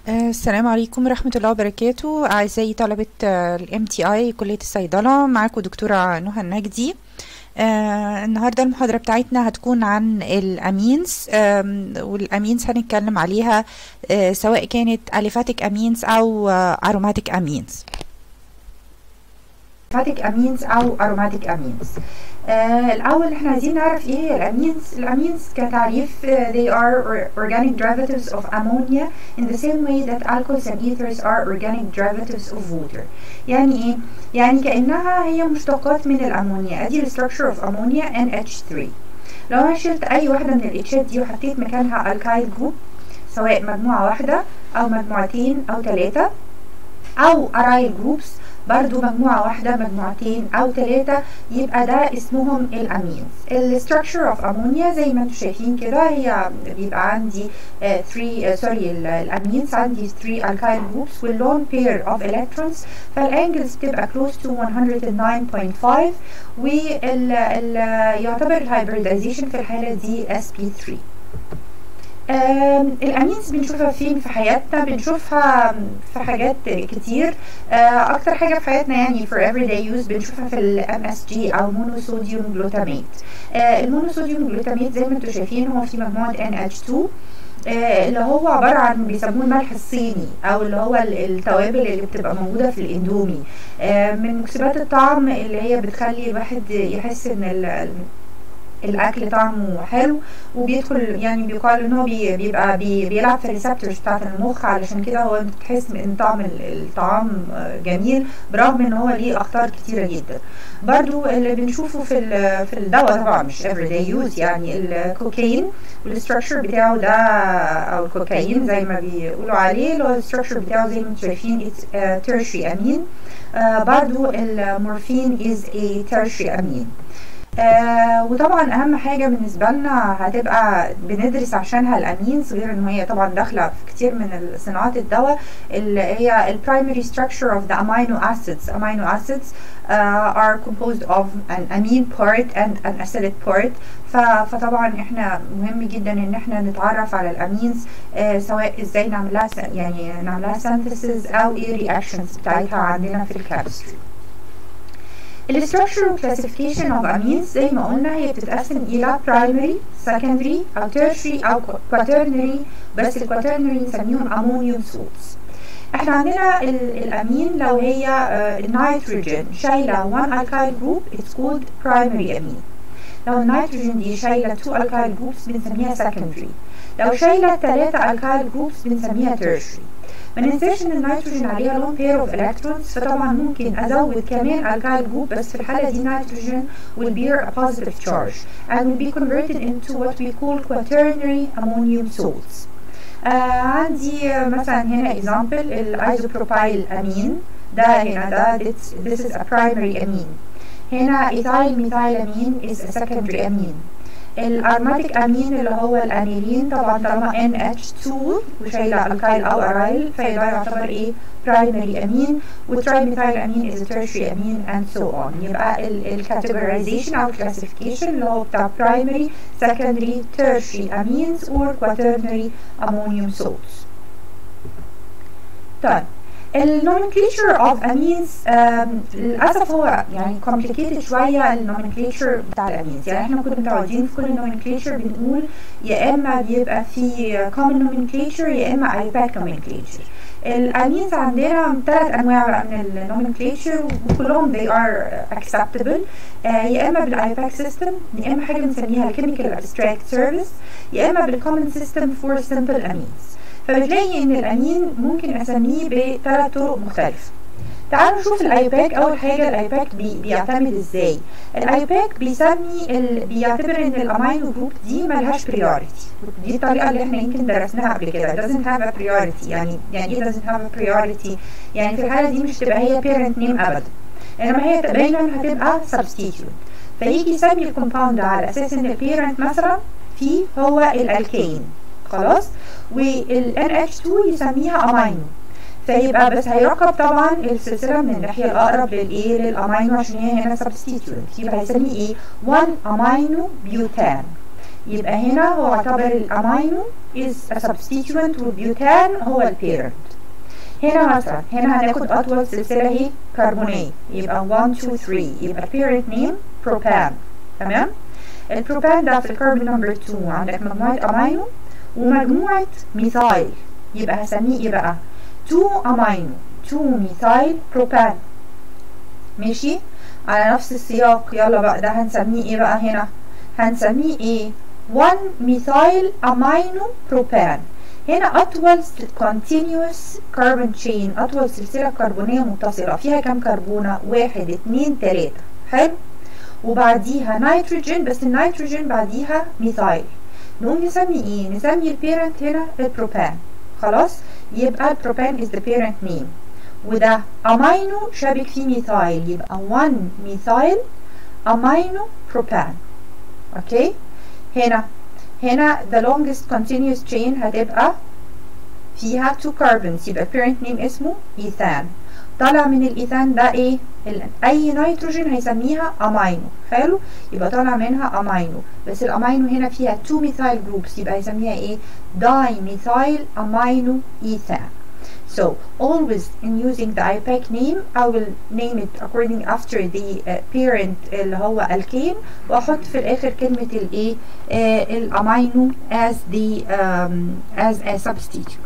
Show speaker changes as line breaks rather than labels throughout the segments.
آه، السلام عليكم ورحمة الله وبركاته أعزائي طلبة الام تي اي كلية الصيدلة معاكم دكتورة نهى النجدي آه النهاردة المحاضرة بتاعتنا هتكون عن الأمينز آم، والأمينز هنتكلم عليها آه سواء كانت أليفاتيك أمينز أو أروماتيك أمينز أليفاتيك أمينز أو أروماتيك أمينز آه الأول احنا عايزين نعرف ايه هي الأمينز الأمينز كتعريف آه they are or- organic derivatives of ammonia in the same way that alcohols and ethers are organic derivatives of water يعني ايه؟ يعني كأنها هي مشتقات من الأمونيا ادي ال structure of ammonia NH3 لو انا شلت اي واحدة من الاتشات دي وحطيت مكانها الكايل جروب سواء مجموعة واحدة او مجموعتين او ثلاثة او ارايل جروبس برضو مجموعة واحدة مجموعتين أو ثلاثة يبقى ده اسمهم الأمينز ال structure of ammonia زي ما انتم شايفين كده هي بيبقى عندي 3 سوري الأمينز عندي 3 alkyl groups وال lone pair of electrons فالانجلز بتبقى close to 109.5 وال ال يعتبر الهايبريدايزيشن في الحالة دي sp3 آم، الامينز بنشوفها فين في حياتنا بنشوفها في حاجات كتير آه، اكتر حاجه في حياتنا يعني for everyday use بنشوفها في الام اس جي او مونوصوديوم جلوتاميت المونوصوديوم جلوتاميت زي ما انتم شايفين هو في مجموعه NH2 آه، اللي هو عبارة عن بيسموه الملح الصيني أو اللي هو ال- التوابل اللي بتبقى موجودة في الإندومي آه، من مكسبات الطعم اللي هي بتخلي الواحد يحس إن ال- الاكل طعمه حلو وبيدخل يعني بيقال ان هو بي- بيبقى بي بيلعب في الريسبتورز بتاعت المخ علشان كده هو بتحس ان طعم ال- الطعام آه، جميل برغم ان هو ليه اخطار كتيره جدا برضو اللي بنشوفه في ال- في الدواء طبعا مش everyday use يعني الكوكايين والستراكشر بتاعه ده او الكوكايين زي ما بيقولوا عليه اللي هو الستراكشر بتاعه زي ما انتم شايفين it's uh, tertiary امين آه برضو المورفين is a tertiary امين آه وطبعا اهم حاجه بالنسبه لنا هتبقى بندرس عشانها الامينز غير ان هي طبعا داخله في كتير من صناعات الدواء اللي هي ال primary structure of the amino acids amino acids uh, are composed of an amine part and an acidic part ف, فطبعا احنا مهم جدا ان احنا نتعرف على الامينز آه سواء ازاي نعملها س- يعني نعملها synthesis او ايه reactions بتاعتها عندنا في الكيمستري ال structural classification of amines زي ما قلنا هي بتتقسم إلى primary, secondary أو tertiary أو quaternary بس ال quaternary نسميهم ammonium salts. احنا عندنا ال- الأمين لو هي آه، النيتروجين شايلة one alkyl group it's called primary amine. لو النيتروجين دي شايلة two alkyl groups بنسميها secondary. لو شايلة ثلاثة alkyl groups بنسميها tertiary. ما ننساش ان النيتروجين عليها lone pair of electrons فطبعا ممكن ازود كمان alkyl group بس في الحالة دي النيتروجين will bear a positive charge and will be converted into what we call quaternary ammonium salts. آه عندي آه، مثلا هنا example الايزوبروبايل امين ده هنا ده this, this is a primary amine هنا ethyl methyl amine is a secondary amine الارماتيك امين اللي هو الانيلين طبعا طالما NH2 وشايله الكايل او ارايل فده يعتبر ايه برايمري امين والتراي ميثايل امين is a tertiary امين and so on يبقى الكاتيجورايزيشن او الكلاسيفيكيشن اللي هو بتاع primary secondary tertiary amines or quaternary ammonium salts طيب النومنكليتشر اوف امينز للاسف هو يعني complicated شويه النومنكليتشر بتاع الامينز يعني احنا كنا متعودين في كل النومنكليتشر بنقول يا اما بيبقى في common nomenclature يا اما IUPAC nomenclature الامينز عندنا ثلاث انواع بقى من النومنكليتشر وكلهم they are acceptable آه يا اما بالايباك سيستم يا اما حاجه بنسميها الكيميكال ابستراكت سيرفيس يا اما بالكومن سيستم فور سمبل امينز فبتلاقي ان الامين ممكن اسميه بثلاث طرق مختلفه تعالوا نشوف الايباك اول حاجه الايباك بي بيعتمد ازاي الايباك بيسمي ال... بيعتبر ان الامينو جروب دي ملهاش بريوريتي دي الطريقه اللي احنا يمكن درسناها قبل كده doesn't have a priority يعني يعني ايه doesn't have a priority يعني في الحاله دي مش تبقى هي parent name ابدا انما هي دايما هتبقى substitute فيجي يسمي الكومباوند على اساس ان البيرنت مثلا فيه هو الالكين خلاص وال NH2 يسميها امينو فيبقى بس هيرقب طبعا السلسله من الناحيه الاقرب للايه للامينو عشان هي هنا سبستيتيوت يبقى هيسميه ايه 1 امينو بيوتان يبقى هنا هو يعتبر الامينو is a substituent والبيوتان هو البيرنت هنا مثلا هنا هناخد اطول سلسله هي كربونيه يبقى 1 2 3 يبقى البيرنت نيم بروبان تمام البروبان ده في الكربون نمبر 2 عندك مجموعه امينو ومجموعه ميثايل يبقى هسميه ايه بقى 2 امينو 2 ميثايل بروبان ماشي على نفس السياق يلا بقى ده هنسميه ايه بقى هنا هنسميه ايه 1 ميثايل امينو بروبان هنا اطول continuous carbon chain اطول سلسله كربونيه متصله فيها كام كربونه واحد اتنين تلاته حلو وبعديها نيتروجين بس النيتروجين بعديها ميثايل نقوم نسمي ايه نسمي البيرنت هنا البروبان خلاص يبقى البروبان is the parent name وده امينو شابك فيه ميثايل يبقى 1 ميثايل امينو بروبان اوكي هنا هنا the longest continuous chain هتبقى فيها two carbons يبقى parent name اسمه ايثان طالع من الايثان ده ايه اي نيتروجين هيسميها امينو حلو يبقى طالع منها امينو بس الامينو هنا فيها two methyl groups يبقى هيسميها ايه dimethyl amino ethane So always in using the IPAC name I will name it according after the uh, parent اللي هو الكين واحط في الاخر كلمة الايه uh, الامينو as the um, as a substitute.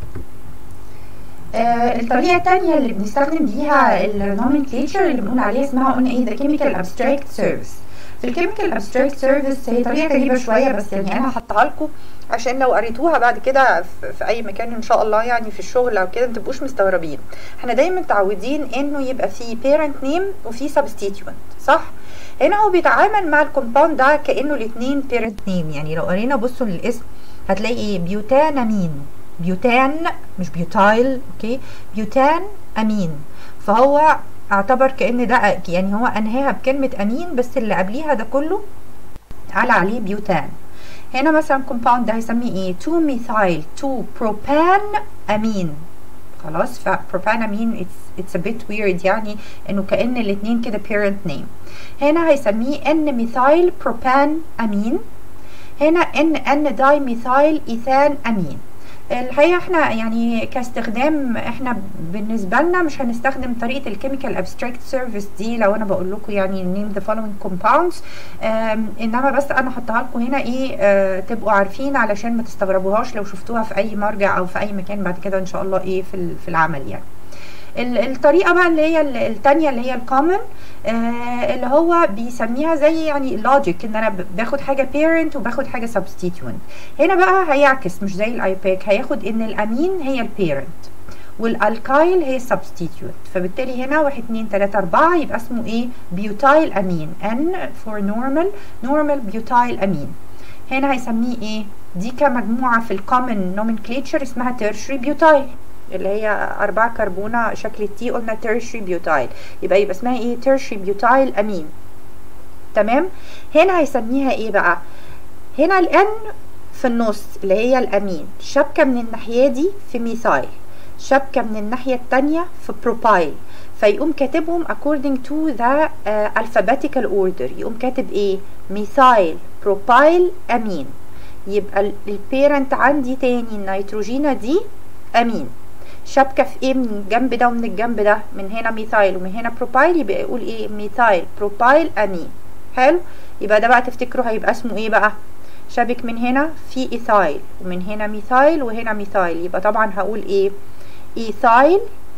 آه الطريقة التانية اللي بنستخدم بيها النومنكليتشر اللي بنقول عليها اسمها قلنا ايه the chemical abstract service. في الكيميكال abstract service هي طريقة غريبة شوية بس يعني انا هحطها لكم عشان لو قريتوها بعد كده في اي مكان ان شاء الله يعني في الشغل او كده ما تبقوش مستغربين احنا دايما متعودين انه يبقى في parent name وفي substituent صح هنا هو بيتعامل مع الكومباوند ده كانه الاثنين parent name يعني لو قرينا بصوا للاسم هتلاقي ايه بيوتان امين بيوتان مش بيوتايل اوكي بيوتان امين فهو اعتبر كان ده يعني هو انهاها بكلمه امين بس اللي قبليها ده كله قال عليه بيوتان هنا مثلا كومباوند ده هيسميه ايه 2 ميثايل 2 بروبان امين خلاص فبروبان امين it's, it's a bit weird يعني انه كأن الاتنين كده parent name هنا هيسميه ان ميثايل بروبان امين هنا ان ان داي ميثايل ايثان امين الحقيقه احنا يعني كاستخدام احنا بالنسبه لنا مش هنستخدم طريقه الكيميكال ابستراكت سيرفيس دي لو انا بقول لكم يعني نيم ذا فولوينج كومباوندز انما بس انا هحطها لكم هنا ايه اه تبقوا عارفين علشان ما تستغربوهاش لو شفتوها في اي مرجع او في اي مكان بعد كده ان شاء الله ايه في في العمل يعني الطريقه بقى اللي هي الثانيه اللي هي الكومن آه اللي هو بيسميها زي يعني لوجيك ان انا باخد حاجه بيرنت وباخد حاجه سبستيتيوينت هنا بقى هيعكس مش زي الايباك هياخد ان الامين هي البيرنت والالكايل هي سبستيتيوت فبالتالي هنا واحد اتنين تلاته اربعه يبقى اسمه ايه بيوتايل امين ان فور نورمال نورمال بيوتايل امين هنا هيسميه ايه دي كمجموعه في الكومن نومنكليتشر اسمها تيرشري بيوتايل اللي هي أربعة كربونة شكل التي قلنا تيرشري بيوتايل يبقى يبقى اسمها ايه تيرشري بيوتايل أمين تمام هنا هيسميها ايه بقى هنا الان في النص اللي هي الأمين شبكة من الناحية دي في ميثايل شبكة من الناحية التانية في بروبايل فيقوم كاتبهم according to the uh, alphabetical order يقوم كاتب ايه ميثايل بروبايل أمين يبقى البيرنت عندي تاني النيتروجينة دي أمين شبكة في ايه من الجنب ده ومن الجنب ده من هنا ميثايل ومن هنا بروبايل يبقى يقول ايه ميثايل بروبايل امين حلو يبقى ده بقى تفتكروا هيبقى اسمه ايه بقى شابك من هنا في ايثايل ومن هنا ميثايل وهنا ميثايل يبقى طبعا هقول ايه ايثايل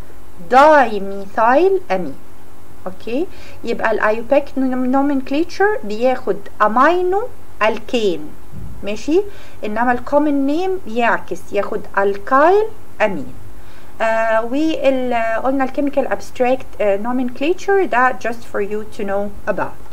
داي ميثايل امين اوكي يبقى الايوباك نومنكليتشر بياخد امينو الكين ماشي انما الكومن نيم يعكس ياخد الكايل امين آه وقلنا الكيميكال ابستراكت nomenclature ده just for you to know about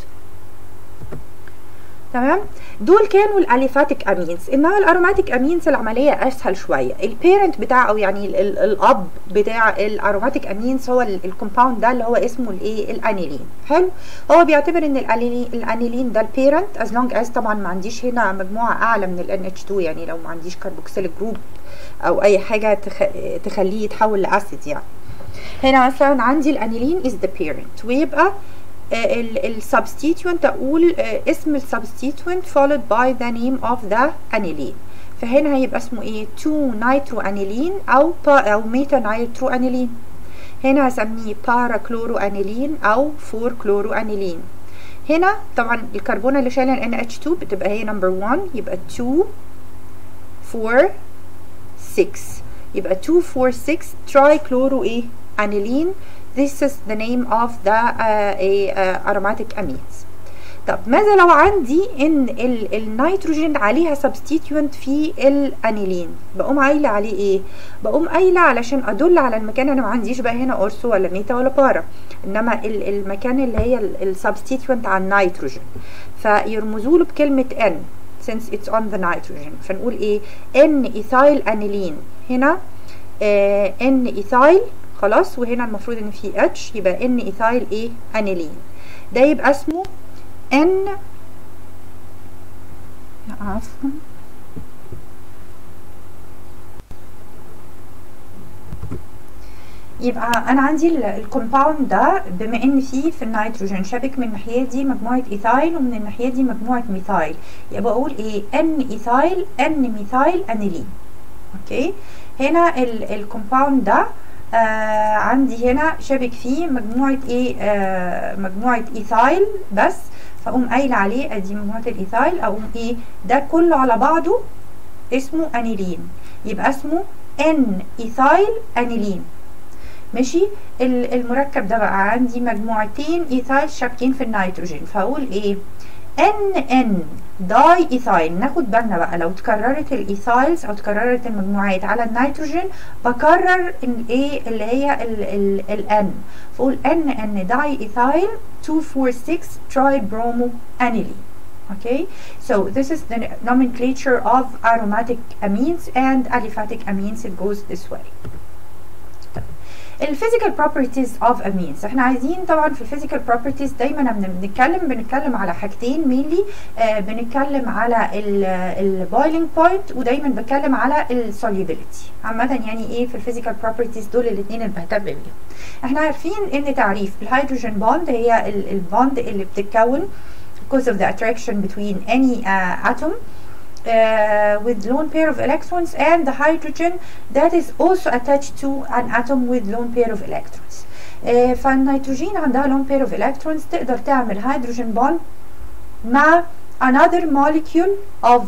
تمام دول كانوا الاليفاتيك امينز انما الاروماتيك امينز العمليه اسهل شويه البيرنت بتاع او يعني ال ال الاب بتاع الاروماتيك امينز هو الكومباوند ده اللي هو اسمه الايه الانيلين حلو هو بيعتبر ان الانيلين الانيلين ده البيرنت از لونج از طبعا ما عنديش هنا مجموعه اعلى من الان اتش 2 يعني لو ما عنديش كربوكسيل جروب او اي حاجه تخ... تخليه يتحول لاسيد يعني هنا مثلا عندي الانيلين از ذا بيرنت ويبقى السبستيتوينت اقول آه، اسم السبستيتوينت followed by the name of the aniline فهنا هيبقى اسمه ايه 2 نيترو انيلين او با او ميتا نيترو انيلين هنا هسميه بارا كلورو انيلين او 4 كلورو انيلين هنا طبعا الكربونه اللي شايله ال NH2 بتبقى هي نمبر 1 يبقى 2 4 6 يبقى 2 4 6 تراي كلورو ايه انيلين this is the name of the uh, a, uh, aromatic amines طب ماذا لو عندي ان ال- النيتروجين عليها سبستيتيوينت في الانيلين بقوم قايله عليه ايه بقوم قايله علشان ادل على المكان انا ما عنديش بقى هنا اورثو ولا ميتا ولا بارا انما ال- المكان اللي هي السبستيتيوينت على النيتروجين فيرمزوا له بكلمه ان since it's on the nitrogen فنقول ايه ان ايثايل انيلين هنا آه ان ايثايل خلاص وهنا المفروض ان في اتش يبقى ان ايثايل ايه انيلين ده يبقى اسمه ان عفوا يبقى انا عندي الكومباوند ده بما ان فيه في النيتروجين شابك من الناحيه دي مجموعه ايثايل ومن الناحيه دي مجموعه ميثايل يبقى اقول ايه ان ايثايل ان ميثايل انيلين اوكي هنا الكومباوند ده آه عندي هنا شابك فيه مجموعه ايه آه مجموعه ايثايل بس فاقوم قايله عليه ادي مجموعه الايثايل اقوم ايه ده كله على بعضه اسمه انيلين يبقى اسمه ان ايثايل انيلين ماشي المركب ده بقى عندي مجموعتين ايثايل شابكين في النيتروجين فاقول ايه ان ان داي ايثايل ناخد بالنا بقى لو تكررت الايثايلز او تكررت المجموعات على النيتروجين بكرر الايه اللي هي الان فاقول ان ان داي ايثايل 246 تراي برومو انيلين okay so this is the nomenclature of aromatic amines and aliphatic amines it goes this way الفيزيكال بروبرتيز اوف امينز احنا عايزين طبعا في الفيزيكال بروبرتيز دايما بنتكلم بنتكلم على حاجتين مينلي آه بنتكلم على البويلنج بوينت ودايما بتكلم على السوليبيليتي عامه يعني ايه في الفيزيكال بروبرتيز دول الاثنين اللي بهتم بيهم احنا عارفين ان تعريف الهيدروجين بوند هي البوند اللي بتتكون because of the attraction between any uh, atom uh, with lone pair of electrons and the hydrogen that is also attached to an atom with lone pair of electrons uh, فالنيتروجين عندها lone pair of electrons تقدر تعمل hydrogen bond مع another molecule of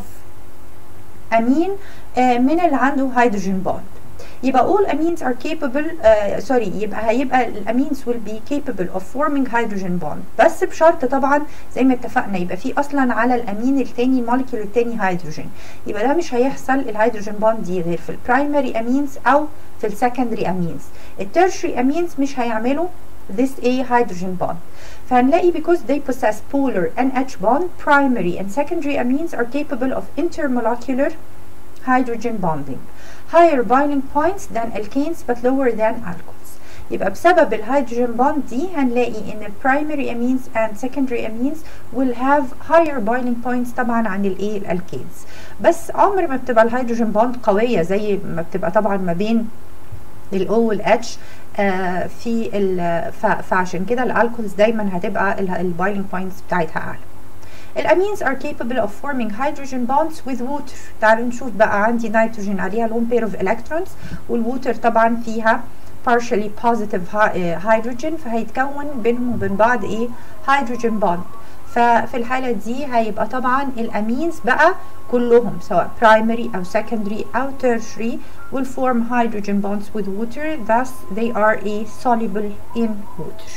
amine uh, من اللي عنده hydrogen bond يبقى all amines are capable uh, sorry يبقى هيبقى الامينز will be capable of forming hydrogen bond بس بشرط طبعا زي ما اتفقنا يبقى في اصلا على الامين التاني الموليكيول التاني هيدروجين يبقى ده مش هيحصل الهيدروجين بوند دي غير في البرايمري امينز او في السكندري امينز الترشري امينز مش هيعملوا this a hydrogen bond فهنلاقي because they possess polar NH bond primary and secondary amines are capable of intermolecular hydrogen bonding higher binding points than alkanes but lower than alcohols يبقى بسبب الهيدروجين بوند دي هنلاقي ان primary amines and secondary amines will have higher binding points طبعا عن الايه الالكينز بس عمر ما بتبقى الهيدروجين بوند قويه زي ما بتبقى طبعا ما بين الاو والاتش آه في فعشان كده الالكولز دايما هتبقى البايلنج بوينتس بتاعتها اعلى الامينز are capable of forming hydrogen bonds with water تعالوا نشوف بقى عندي نيتروجين عليها lone pair of electrons والووتر طبعا فيها partially positive hydrogen فهيتكون بينهم وبين بعض ايه hydrogen bond ففي الحالة دي هيبقى طبعا الامينز بقى كلهم سواء primary او secondary او tertiary will form hydrogen bonds with water thus they are a soluble in water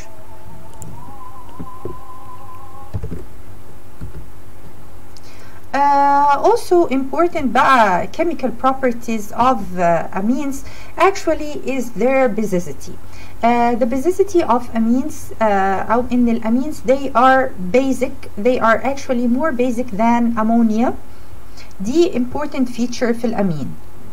Uh, also important بقى chemical properties of uh, amines actually is their basicity. Uh, the basicity of amines uh, أو إن الأمينز they are basic they are actually more basic than ammonia دي important feature في الأمين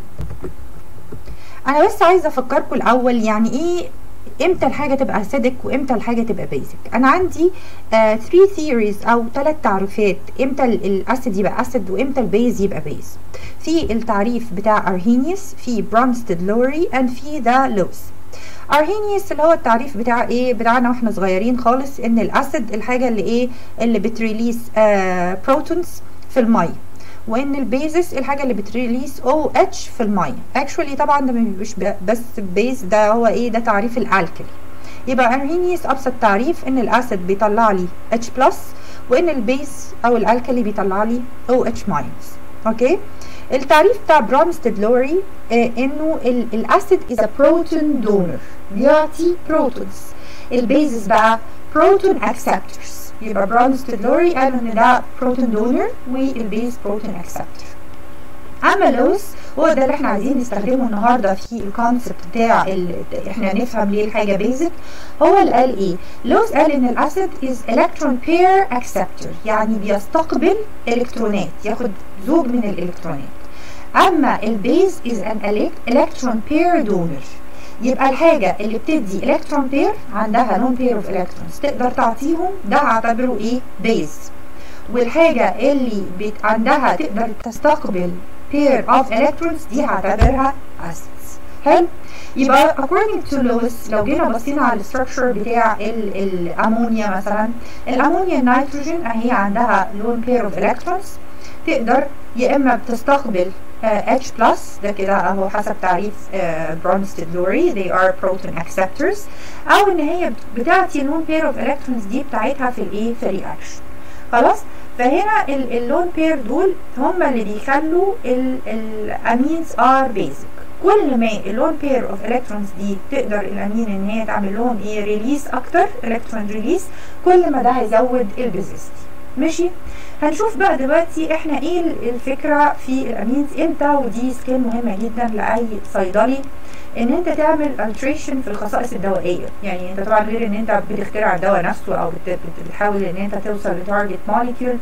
أنا بس عايزة أفكركم الأول يعني إيه امتى الحاجه تبقى اسيدك وامتى الحاجه تبقى بيزك انا عندي 3 uh, theories او ثلاث تعريفات امتى الاسيد يبقى اسيد وامتى البيز يبقى بيز في التعريف بتاع ارهينيوس في برونستد لوري اند في ذا لويس ارهينيوس اللي هو التعريف بتاع ايه بتاعنا واحنا صغيرين خالص ان الاسيد الحاجه اللي ايه اللي بتريليس آه بروتونز في الميه وان البيزس الحاجه اللي بتريليس او اتش في الميه اكشولي طبعا ده مش بس بيز ده هو ايه ده تعريف الالكلي يبقى ارهينيوس ابسط تعريف ان الاسيد بيطلع لي اتش بلس وان البيز او الالكلي بيطلع لي او اتش ماينس اوكي التعريف بتاع برونستد لوري آه انه الاسيد از ا بروتون دونر بيعطي بروتونز البيزز بقى بروتون اكسبتورز يبقى برونستد لوري قالوا ان ده بروتون دونر والبيز بروتون اكسبتور اما لوس هو ده اللي احنا عايزين نستخدمه النهارده في الكونسبت بتاع احنا نفهم ليه الحاجه بيزك هو اللي قال ايه لوس قال ان الاسيد از الكترون بير اكسبتور يعني بيستقبل الكترونات ياخد زوج من الالكترونات اما البيز از ان الكترون بير دونر يبقى الحاجه اللي بتدي الكترون بير عندها لون بير اوف الكترونز تقدر تعطيهم ده هعتبره ايه بيز والحاجه اللي بت عندها تقدر تستقبل pair of electrons دي هعتبرها acids حلو يبقى according to Lewis لو جينا بصينا على الستراكشر بتاع الامونيا مثلا الامونيا النيتروجين اهي عندها لون pair of electrons تقدر يا اما بتستقبل uh, H plus ده كده اهو حسب تعريف uh, برونستد لوري they are proton acceptors او ان هي بتعطي لون pair of electrons دي بتاعتها في الايه في الرياكشن خلاص فهنا اللون بير دول هم اللي بيخلوا الامينز ار بيزك كل ما اللون بير اوف الكترونز دي تقدر الامين ان هي تعمل لهم ايه ريليس اكتر الكترون ريليس كل ما ده هيزود البيزستي ماشي هنشوف بقى دلوقتي احنا ايه الفكره في الامينز امتى ودي سكيل مهمه جدا لاي صيدلي ان انت تعمل التريشن في الخصائص الدوائيه يعني انت طبعا غير ان انت بتخترع الدواء نفسه او بتحاول ان انت توصل لتارجت موليكيول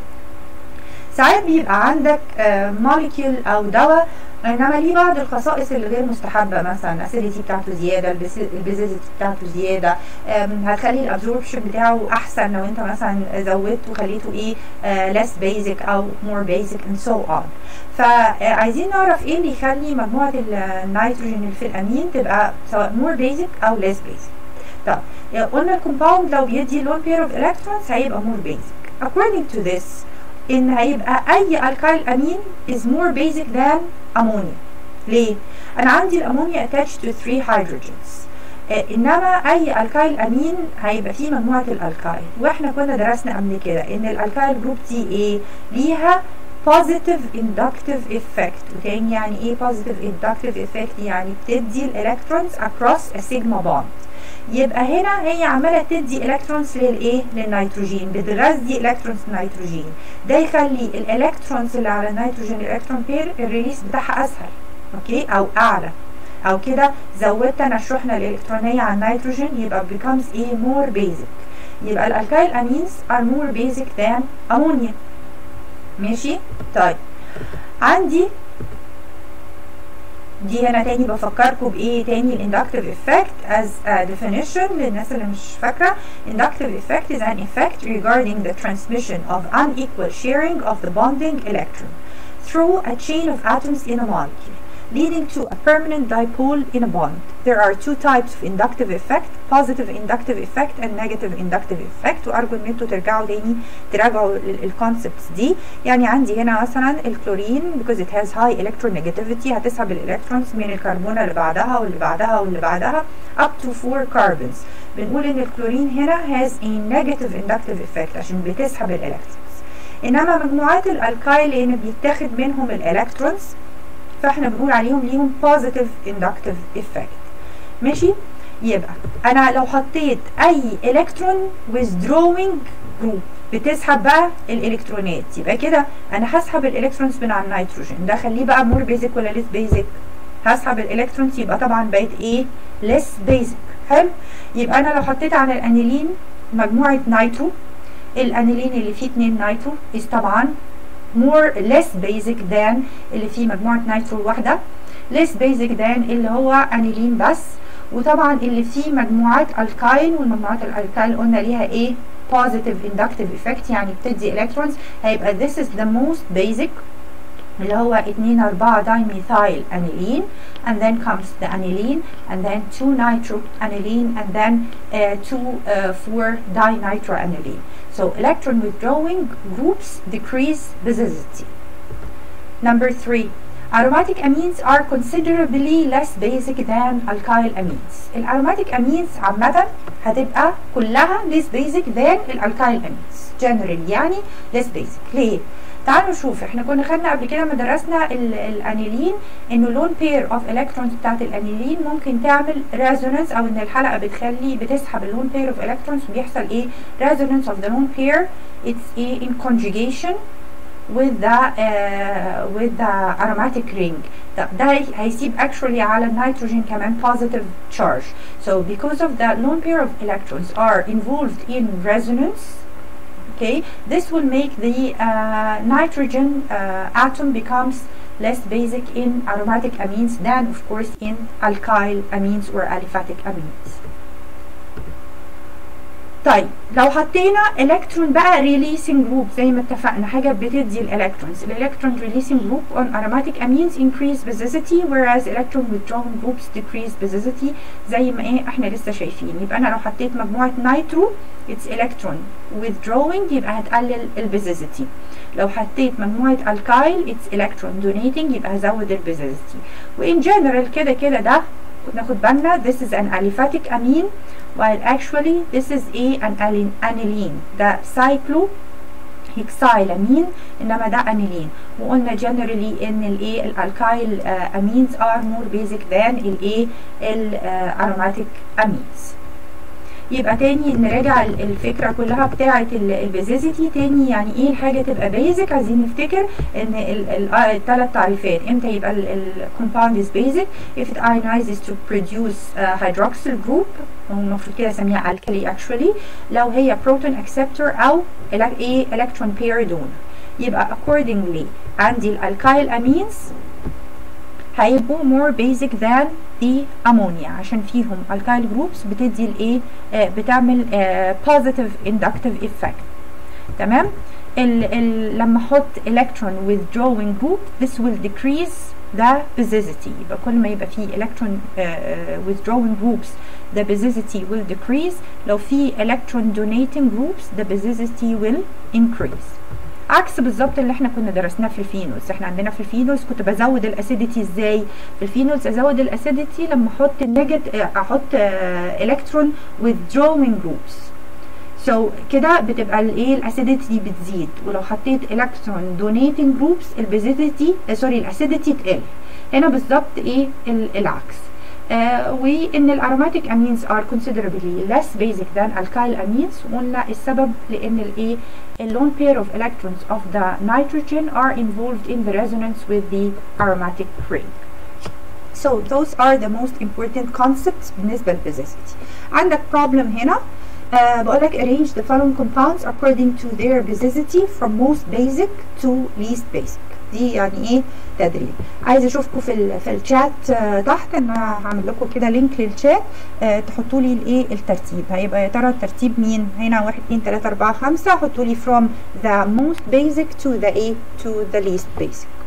ساعات بيبقى عندك موليكيول او دواء انما ليه بعض الخصائص اللي غير مستحبه مثلا الاسيديتي بتاعته زياده البيزيزيتي بتاعته زياده هتخلي الابزوربشن بتاعه احسن لو انت مثلا زودته وخليته ايه less basic او more basic and so on فعايزين نعرف ايه اللي يخلي مجموعه النيتروجين اللي في الامين تبقى سواء more basic او less basic طب قلنا الكومباوند لو بيدي لون pair of electrons هيبقى more basic according to this ان هيبقى اي الكايل امين is more basic than ammonia ليه انا عندي الامونيا attached to 3 hydrogens آه انما اي الكايل امين هيبقى فيه مجموعه الالكايل واحنا كنا درسنا قبل كده ان الالكايل جروب دي ايه ليها positive inductive effect وتاني يعني ايه positive inductive effect يعني بتدي الالكترونز across a sigma bond يبقى هنا هي عماله تدي الكترونز للايه للنيتروجين بتغذي الكترونز النيتروجين ده يخلي الالكترونز اللي على النيتروجين الالكترون بير الريليس بتاعها اسهل اوكي او اعلى او كده زودت انا الشحنه الالكترونيه على النيتروجين يبقى becomes ايه more basic يبقى الالكايل امينز are more basic than ammonia ماشي طيب عندي دي هنا تاني بفكركم بايه تاني الاندكتيف effect as a definition للناس اللي مش فاكره inductive effect is an effect regarding the transmission of unequal sharing of the bonding electron through a chain of atoms in a molecule leading to a permanent dipole in a bond. There are two types of inductive effect, positive inductive effect and negative inductive effect وأرجو إن انتوا ترجعوا تاني تراجعوا الكونسبتس دي يعني عندي هنا مثلا الكلورين because it has high electronegativity هتسحب الإلكترونز من الكربونة اللي بعدها واللي بعدها واللي بعدها up to 4 carbons بنقول إن الكلورين هنا has a negative inductive effect عشان بتسحب الإلكترونز إنما مجموعات الألكايل لأن بيتاخد منهم الإلكترونز فاحنا بنقول عليهم ليهم positive inductive effect ماشي يبقى انا لو حطيت اي الكترون withdrawing group بتسحب بقى الالكترونات يبقى كده انا هسحب الالكترونز من على النيتروجين ده خليه بقى مور بيزك ولا ليس بيزك هسحب الالكترونز يبقى طبعا بقت ايه ليس بيزك حلو يبقى انا لو حطيت على الانيلين مجموعه نيترو الانيلين اللي فيه اتنين نيترو is طبعا more less basic than اللي فيه مجموعة نيترو واحدة less basic than اللي هو انيلين بس وطبعا اللي فيه مجموعات الكاين والمجموعات الالكاين قلنا ليها ايه positive inductive effect يعني بتدي electrons هيبقى this is the most basic اللي هو 2 4 dimethyl aniline and then comes the aniline and then 2 nitroaniline and then uh, 2 uh, 4 dinitroaniline so electron withdrawing groups decrease basicity number 3 aromatic amines are considerably less basic than alkyl amines الاروماتيك amines عامة هتبقى كلها less basic than الالكايل amines generally يعني less basic ليه؟ تعالوا نشوف احنا كنا خدنا قبل كده لما درسنا الانيلين انه لون بير اوف الكترونز بتاعت الانيلين ممكن تعمل ريزونانس او ان الحلقه بتخلي بتسحب اللون بير اوف الكترونز وبيحصل ايه ريزونانس اوف ذا لون بير اتس ايه in conjugation with the uh, with the aromatic ring ده, ده هيسيب actually على النيتروجين كمان positive charge so because of the lone pair of electrons are involved in resonance okay this will make the uh, nitrogen uh, atom becomes less basic in aromatic amines than of course in alkyl amines or aliphatic amines طيب لو حطينا الكترون بقى ريليسنج جروب زي ما اتفقنا حاجه بتدي الالكترونز الالكترون ريليسنج جروب on aromatic amines increase basicity whereas electron withdrawing groups decrease basicity زي ما ايه احنا لسه شايفين يبقى انا لو حطيت مجموعه نيترو its electron withdrawing يبقى هتقلل البيزيسيتي لو حطيت مجموعه الكايل its electron donating يبقى هزود البيزيسيتي وان جنرال كده كده ده ناخد بالنا this is an aliphatic amine while actually this is a an aniline ده cyclo hexylamine انما ده aniline وقلنا generally ان الايه الالكايل amines are more basic than الايه الاروماتيك amines يبقى تاني نراجع الفكره كلها بتاعه البيزيزيتي تاني يعني ايه الحاجه تبقى بيزك عايزين نفتكر ان الثلاث تعريفات امتى يبقى الكومباوند از بيزك if it ionizes to produce uh, hydroxyl group هو المفروض كده اسميها alkali actually لو هي proton acceptor او ايه electron pair donor يبقى accordingly عندي الالكايل amines هيبقوا more basic than the ammonia عشان فيهم alkyl groups بتدي الايه آه بتعمل آه positive inductive effect تمام ال ال لما احط electron withdrawing group this will decrease the basicity يبقى كل ما يبقى فيه electron uh, withdrawing groups the basicity will decrease لو في electron donating groups the basicity will increase عكس بالظبط اللي احنا كنا درسناه في الفينولز احنا عندنا في الفينولز كنت بزود الاسيديتي ازاي في الفينولز ازود الاسيديتي لما احط النيجت احط الكترون withdrawing groups so كده بتبقى الايه الاسيديتي بتزيد ولو حطيت الكترون donating groups البيزيديتي سوري الاسيديتي تقل هنا بالظبط ايه العكس آه وان الاروماتيك امينز are considerably less basic than alkyl amines وقلنا السبب لان الايه اللون pair of electrons of the nitrogen are involved in the resonance with the aromatic ring so those are the most important concepts بالنسبة للبيزيسيتي عندك problem هنا uh, بقول لك arrange the following compounds according to their basicity from most basic to least basic دي يعني ايه تدريب عايزه اشوفكم في ال في الشات آه تحت ان انا هعمل لكم كده لينك للشات آه تحطوا لي الايه الترتيب هيبقى يا ترى الترتيب مين هنا 1 2 3 4 5 حطوا لي from the most basic to the a to the least basic